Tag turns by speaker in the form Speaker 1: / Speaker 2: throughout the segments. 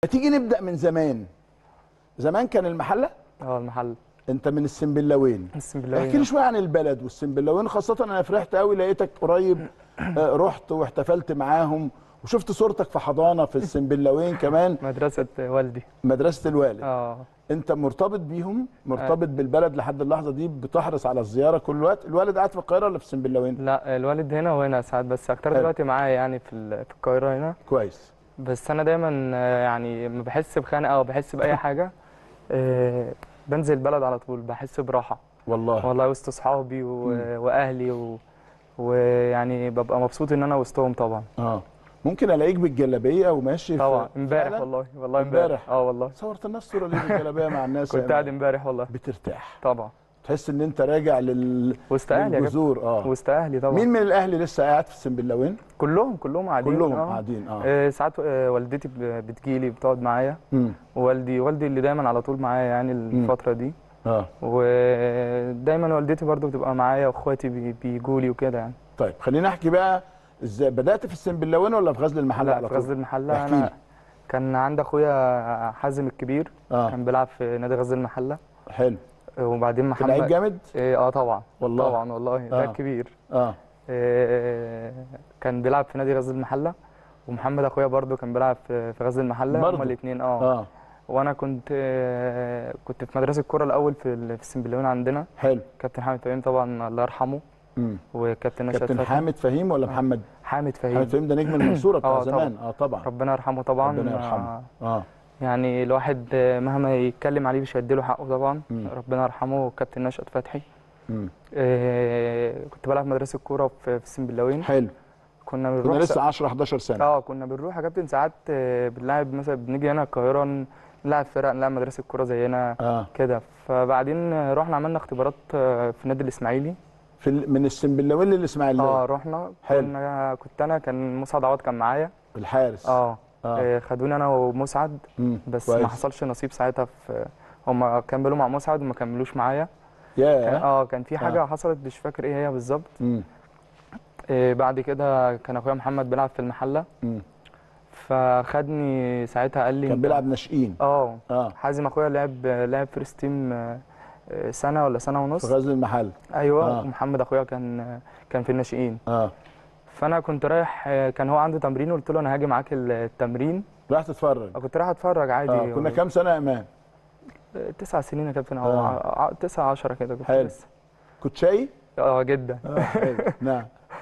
Speaker 1: هتيجي نبدا من زمان زمان كان المحله
Speaker 2: اه المحل
Speaker 1: انت من السنبلاوين
Speaker 2: بسم الله
Speaker 1: احكي لي شويه عن البلد والسنبلاوين خاصه انا فرحت قوي لقيتك قريب آه، رحت واحتفلت معاهم وشفت صورتك في حضانه في السنبلاوين كمان
Speaker 2: مدرسه والدي
Speaker 1: مدرسه الوالد
Speaker 2: اه
Speaker 1: انت مرتبط بيهم مرتبط بالبلد لحد اللحظه دي بتحرص على الزياره كل وقت الوالد قاعد في القاهره ولا في السنبلاوين
Speaker 2: لا الوالد هنا وهنا ساعات بس اكتر
Speaker 1: حلو.
Speaker 2: دلوقتي معايا يعني في ال- في القاهره هنا
Speaker 1: كويس
Speaker 2: بس انا دايما آه، يعني ما بحس بخنقه او بحس باي حاجه آه، بنزل البلد على طول بحس براحه
Speaker 1: والله
Speaker 2: والله وسط اصحابي و- واهلي و... ويعني ببقى مبسوط ان انا وسطهم طبعا
Speaker 1: اه ممكن الاقيك بالجلابيه وماشي في-
Speaker 2: طبعا امبارح
Speaker 1: فعلا؟
Speaker 2: والله والله
Speaker 1: امبارح؟
Speaker 2: امبارح اه والله
Speaker 1: صورت الناس صوره ليه بالجلابيه مع الناس
Speaker 2: كنت
Speaker 1: يعني
Speaker 2: قاعد امبارح والله
Speaker 1: بترتاح
Speaker 2: طبعا
Speaker 1: تحس ان انت راجع لل
Speaker 2: وسط اهلي يا كابتن
Speaker 1: للجذور اه
Speaker 2: وسط اهلي طبعا
Speaker 1: مين من الاهلي لسه قاعد في السنبلاوين
Speaker 2: كلهم كلهم قاعدين
Speaker 1: كلهم
Speaker 2: آه.
Speaker 1: قاعدين اه
Speaker 2: آه، ساعات آه، والدتي ب- بتجيلي بتقعد معايا
Speaker 1: مم.
Speaker 2: ووالدي والدي اللي دايما على طول معايا يعني الفتره دي
Speaker 1: اه
Speaker 2: ودايما والدتي برضو بتبقى معايا واخواتي بي- بيجولي وكده يعني
Speaker 1: طيب خلينا احكي بقى ازاي بدات في السنبلاوين ولا في غزل المحله
Speaker 2: لا
Speaker 1: على
Speaker 2: في
Speaker 1: طول؟
Speaker 2: غزل المحله
Speaker 1: احكي لي.
Speaker 2: انا كان عندي اخويا حازم الكبير
Speaker 1: اه
Speaker 2: كان بيلعب في نادي غزل المحله
Speaker 1: حلو
Speaker 2: وبعدين
Speaker 1: كان لعيب
Speaker 2: محمد
Speaker 1: جامد
Speaker 2: إيه، اه طبعا
Speaker 1: والله
Speaker 2: طبعا والله
Speaker 1: آه.
Speaker 2: ده كبير
Speaker 1: اه
Speaker 2: إيه، كان بيلعب في نادي غزل المحله ومحمد اخويا برضو كان بيلعب في في غزل المحله
Speaker 1: برضو؟
Speaker 2: هما الاثنين اه
Speaker 1: اه
Speaker 2: وانا كنت آه، كنت في مدرسه الكوره الاول في ال- في السنبلاوين عندنا
Speaker 1: حلو
Speaker 2: كابتن حامد فهيم طبعا الله يرحمه
Speaker 1: مم.
Speaker 2: وكابتن نشأت
Speaker 1: كابتن
Speaker 2: فتحي.
Speaker 1: حامد فهيم ولا محمد
Speaker 2: حامد فهيم
Speaker 1: حامد فهيم ده نجم المنصوره بتاع
Speaker 2: آه،
Speaker 1: زمان اه طبعا
Speaker 2: ربنا يرحمه طبعا
Speaker 1: ربنا يرحمه.
Speaker 2: آه،
Speaker 1: اه
Speaker 2: يعني الواحد آه، مهما يتكلم عليه مش هيديله حقه طبعا
Speaker 1: مم.
Speaker 2: ربنا يرحمه وكابتن نشأت فتحي
Speaker 1: مم.
Speaker 2: آه، كنت بلعب في مدرسه الكوره في في السنبلاوين
Speaker 1: حلو
Speaker 2: كنا
Speaker 1: كنا
Speaker 2: بنروح
Speaker 1: لسه 10 11 سنه
Speaker 2: اه كنا بنروح يا كابتن ساعات آه، بنلعب مثلا بنيجي هنا القاهره نلعب فرق نلعب مدرسه الكوره زينا
Speaker 1: اه
Speaker 2: كده فبعدين آه، رحنا عملنا اختبارات آه، في النادي الاسماعيلي
Speaker 1: في ال- من السنبلاوين للاسماعيليه
Speaker 2: اه رحنا
Speaker 1: حلو.
Speaker 2: كنا كنت انا كان مسعد عوض كان معايا
Speaker 1: الحارس
Speaker 2: اه
Speaker 1: اه
Speaker 2: آه، خدوني انا ومسعد
Speaker 1: مم.
Speaker 2: بس
Speaker 1: كويس.
Speaker 2: ما حصلش نصيب ساعتها في هم كملوا مع مسعد وما كملوش معايا كان
Speaker 1: ياه
Speaker 2: اه كان في حاجه
Speaker 1: آه.
Speaker 2: حصلت مش فاكر ايه هي بالظبط
Speaker 1: مم.
Speaker 2: آه، بعد كده كان اخويا محمد بيلعب في المحله
Speaker 1: مم.
Speaker 2: فخدني ساعتها قال لي
Speaker 1: كان
Speaker 2: أنت-
Speaker 1: بيلعب ناشئين
Speaker 2: اه
Speaker 1: اه
Speaker 2: حازم اخويا لعب لعب فيرست تيم آه، آه، سنه ولا سنه
Speaker 1: في
Speaker 2: ونص
Speaker 1: غزل المحل
Speaker 2: ايوه
Speaker 1: آه.
Speaker 2: ومحمد اخويا كان آه، كان في الناشئين
Speaker 1: اه
Speaker 2: فانا كنت رايح آه، كان هو عنده تمرين قلت له انا هاجي معاك التمرين
Speaker 1: راح تتفرج
Speaker 2: كنت رايح اتفرج عادي
Speaker 1: اه كنا كام سنه يا امام
Speaker 2: آه، تسع سنين يا كابتن او
Speaker 1: آه.
Speaker 2: ع- ع- تسعة عشرة كده كنت
Speaker 1: حلو.
Speaker 2: لسه
Speaker 1: كنت شاي
Speaker 2: اه جدا
Speaker 1: اه حلو نعم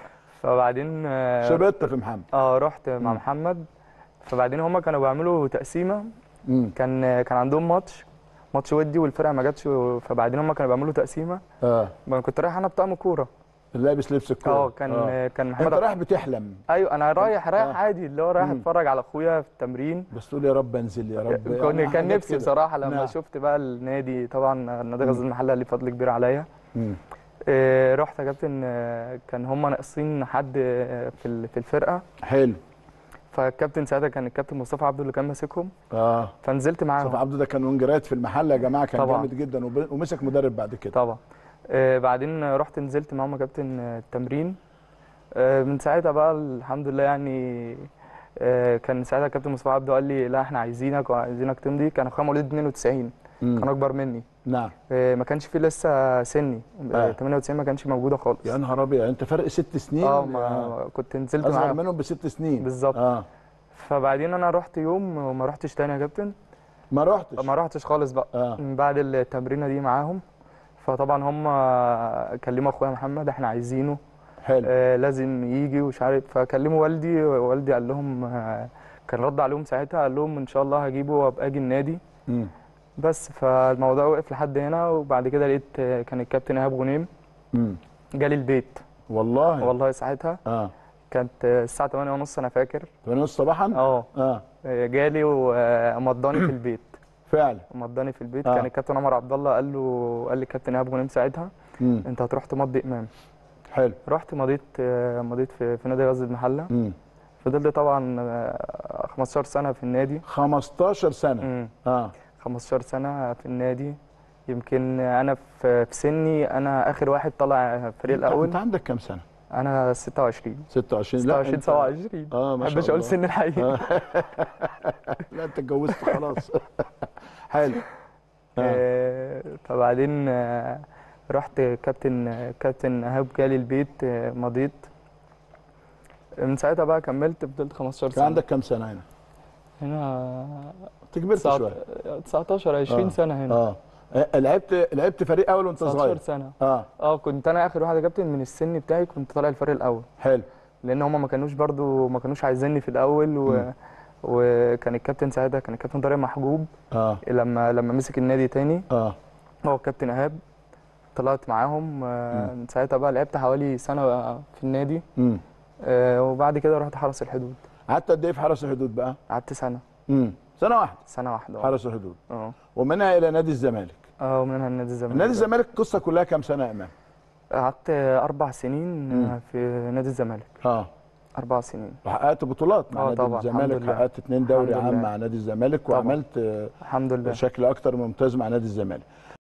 Speaker 2: فبعدين اه
Speaker 1: شبطت في محمد
Speaker 2: آه، رحت مع
Speaker 1: مم.
Speaker 2: محمد فبعدين هما كانوا بيعملوا تقسيمه
Speaker 1: مم.
Speaker 2: كان كان عندهم ماتش ماتش ودي والفرقه ما جاتش فبعدين هما كانوا بيعملوا تقسيمه
Speaker 1: اه
Speaker 2: ما كنت رايح انا بطقم كوره
Speaker 1: لابس لبس الكوره
Speaker 2: اه كان آه. كان محمد
Speaker 1: انت رايح بتحلم
Speaker 2: ايوه انا رايح رايح
Speaker 1: آه.
Speaker 2: عادي اللي هو رايح
Speaker 1: مم.
Speaker 2: اتفرج على اخويا في التمرين
Speaker 1: بس تقول يا رب انزل يا رب
Speaker 2: كان
Speaker 1: يعني
Speaker 2: كان
Speaker 1: حاجات
Speaker 2: نفسي
Speaker 1: كده.
Speaker 2: بصراحه لما
Speaker 1: نعم.
Speaker 2: شفت بقى النادي طبعا نادي
Speaker 1: مم.
Speaker 2: غزل المحله ليه فضل كبير عليا
Speaker 1: مم.
Speaker 2: آه، رحت يا كابتن آه، كان هم ناقصين حد آه، في ال- في الفرقه
Speaker 1: حلو
Speaker 2: فالكابتن ساعتها كان الكابتن مصطفى عبده اللي كان ماسكهم
Speaker 1: اه
Speaker 2: فنزلت
Speaker 1: مصطفى
Speaker 2: معاهم
Speaker 1: عبده ده كان وينجرات في المحل يا جماعه كان
Speaker 2: طبعا.
Speaker 1: جامد جدا وب- ومسك مدرب بعد كده
Speaker 2: طبعا آه، بعدين رحت نزلت معاهم يا كابتن آه، التمرين آه، من ساعتها بقى الحمد لله يعني آه، كان ساعتها الكابتن مصطفى عبده قال لي لا احنا عايزينك وعايزينك تمضي كان اخويا مواليد 92
Speaker 1: مم.
Speaker 2: كان اكبر مني
Speaker 1: نعم
Speaker 2: آه، ما كانش فيه لسه سني
Speaker 1: آه.
Speaker 2: آه. 98 ما كانش موجوده خالص
Speaker 1: يا نهار ابيض انت فرق ست سنين
Speaker 2: اه ما كنت نزلت
Speaker 1: اصغر
Speaker 2: معاهم
Speaker 1: منهم بست سنين
Speaker 2: بالظبط.
Speaker 1: اه
Speaker 2: فبعدين انا رحت يوم وما رحتش تاني يا كابتن
Speaker 1: ما رحتش
Speaker 2: ما رحتش خالص بقى
Speaker 1: اه
Speaker 2: من بعد التمرينه دي معاهم فطبعا هم كلموا اخويا محمد احنا عايزينه
Speaker 1: حلو
Speaker 2: آه لازم يجي ومش عارف فكلموا والدي والدي قال لهم آه كان رد عليهم ساعتها قال لهم ان شاء الله هجيبه وابقى اجي النادي
Speaker 1: مم.
Speaker 2: بس فالموضوع وقف لحد هنا وبعد كده لقيت آه، كان الكابتن ايهاب غنيم
Speaker 1: مم.
Speaker 2: جالي البيت
Speaker 1: والله
Speaker 2: والله ساعتها
Speaker 1: اه
Speaker 2: كانت آه، الساعه 8 ونص انا فاكر
Speaker 1: 8 ونص صباحا
Speaker 2: اه
Speaker 1: اه
Speaker 2: آه، جالي ومضاني في البيت
Speaker 1: فعلا
Speaker 2: مضاني في البيت
Speaker 1: آه.
Speaker 2: كان الكابتن عمر عبد الله قال له قال لي الكابتن ايهاب غنيم ساعتها
Speaker 1: مم.
Speaker 2: انت هتروح تمضي امام
Speaker 1: حلو
Speaker 2: رحت مضيت آه، مضيت في, في نادي غزل المحله
Speaker 1: مم.
Speaker 2: فضلت طبعا آه، 15 سنه في النادي
Speaker 1: 15 سنه
Speaker 2: مم.
Speaker 1: اه
Speaker 2: 15 سنه في النادي يمكن انا في في سني انا اخر واحد طلع فريق
Speaker 1: انت,
Speaker 2: الاول
Speaker 1: انت عندك كام سنه
Speaker 2: انا 26
Speaker 1: 26 لا
Speaker 2: 26
Speaker 1: أنت-
Speaker 2: 27
Speaker 1: اه ما
Speaker 2: ما
Speaker 1: شاء
Speaker 2: بحبش اقول
Speaker 1: الله
Speaker 2: سن الحقيقي
Speaker 1: آه. لا انت اتجوزت خلاص حلو آه.
Speaker 2: آه، فبعدين آه، رحت كابتن كابتن ايهاب جالي البيت آه، مضيت من ساعتها بقى كملت فضلت 15
Speaker 1: كان
Speaker 2: سنه
Speaker 1: عندك كام سنه هنا؟
Speaker 2: هنا
Speaker 1: انت كبرت
Speaker 2: تسعة-
Speaker 1: شويه
Speaker 2: 19 20
Speaker 1: آه.
Speaker 2: سنه هنا
Speaker 1: اه آه، لعبت لعبت فريق اول وانت
Speaker 2: 19
Speaker 1: صغير
Speaker 2: سنه
Speaker 1: اه
Speaker 2: اه كنت انا اخر واحد يا كابتن من السن بتاعي كنت طالع الفريق الاول
Speaker 1: حلو
Speaker 2: لان هم ما كانوش برضو ما كانوش عايزيني في الاول و...
Speaker 1: مم.
Speaker 2: وكان الكابتن ساعتها كان الكابتن طارق محجوب
Speaker 1: اه
Speaker 2: لما لما مسك النادي تاني
Speaker 1: اه
Speaker 2: هو الكابتن ايهاب طلعت معاهم آه،
Speaker 1: مم.
Speaker 2: من ساعتها بقى لعبت حوالي سنه في النادي
Speaker 1: امم
Speaker 2: آه، وبعد كده رحت حرس الحدود
Speaker 1: قعدت قد ايه في حرس الحدود بقى؟
Speaker 2: قعدت سنه
Speaker 1: امم سنه واحده
Speaker 2: سنه واحده آه.
Speaker 1: حرس الحدود
Speaker 2: اه
Speaker 1: ومنها الى نادي الزمالك
Speaker 2: اه ومنها النادي الزمالك
Speaker 1: نادي الزمالك القصه كلها كام سنه يا امام؟
Speaker 2: قعدت اربع سنين آه،
Speaker 1: مم.
Speaker 2: في نادي الزمالك
Speaker 1: اه
Speaker 2: اربع سنين
Speaker 1: وحققت بطولات مع
Speaker 2: آه
Speaker 1: نادي
Speaker 2: طبعاً،
Speaker 1: الزمالك
Speaker 2: الحمد لله.
Speaker 1: حققت اتنين دوري
Speaker 2: الحمد
Speaker 1: عام
Speaker 2: لله.
Speaker 1: مع نادي الزمالك
Speaker 2: طبعاً.
Speaker 1: وعملت آه،
Speaker 2: الحمد لله
Speaker 1: بشكل اكتر ممتاز مع نادي الزمالك